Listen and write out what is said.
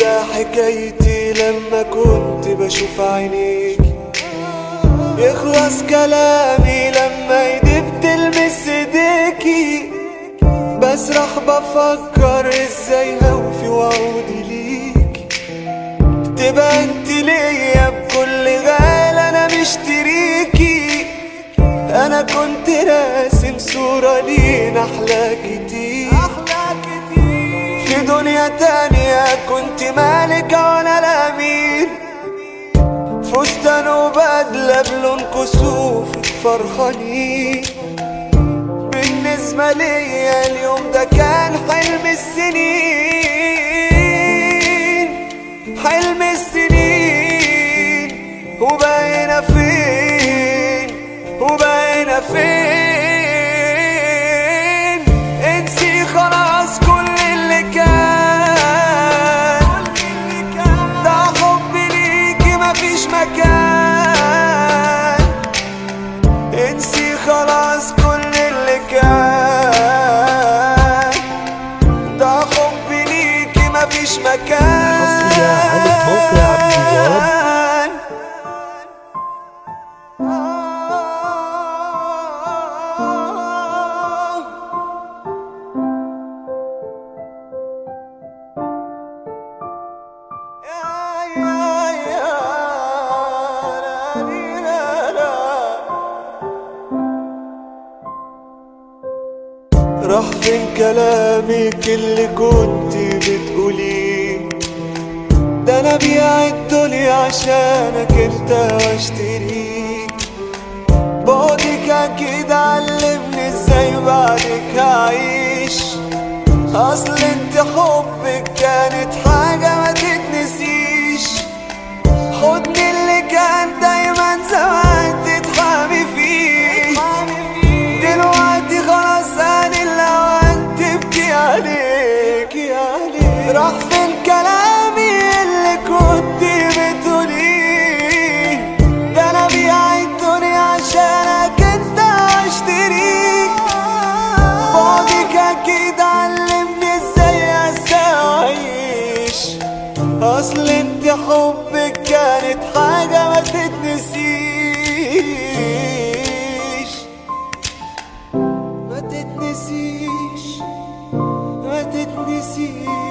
يا حكايتي لما كنت بشوف عينيك يخلص كلامي لما ايدي بتلمس ايديكي بسرح بفكر ازاي هوفي وعودي ليك تبقى انت ليا بكل غال انا مشتريكي انا كنت راسم صورة لينا احلى كتير في دنيا تانية كنت مالك وانا الامير فستان وبدلة بلون كسوفك فرحانين بالنسبة ليا اليوم ده كان حلم السنين حلم السنين وبقينا فين وبقينا فين انسي خلاص كل اللي كان ده حبي ليكي مفيش مكان انسي خلاص كل اللي كان ده حبي ليكي مفيش مكان حصري على موقع عبد الوهاب. راح فين كلامك اللي كنت بتقوليه ده انا بيع الدنيا عشانك انت واشتريك بعدك اكيد علمني ازاي بعدك هعيش اصل انت حبك كانت حاجة ما تتنسيش حضني اللي كان دايما زمان تتحامي فيه دلوقتي خلاص انا الاوان تبكي عليك راح فين كلامي اللي كنت بتقوليه ده انا بيع الدنيا عشانك انت اشتريك بعدك اكيد علمني ازاي اعيش اصل انت حبك كانت حاجة ما تتنسيش ما تتنسيش ما تتنسيش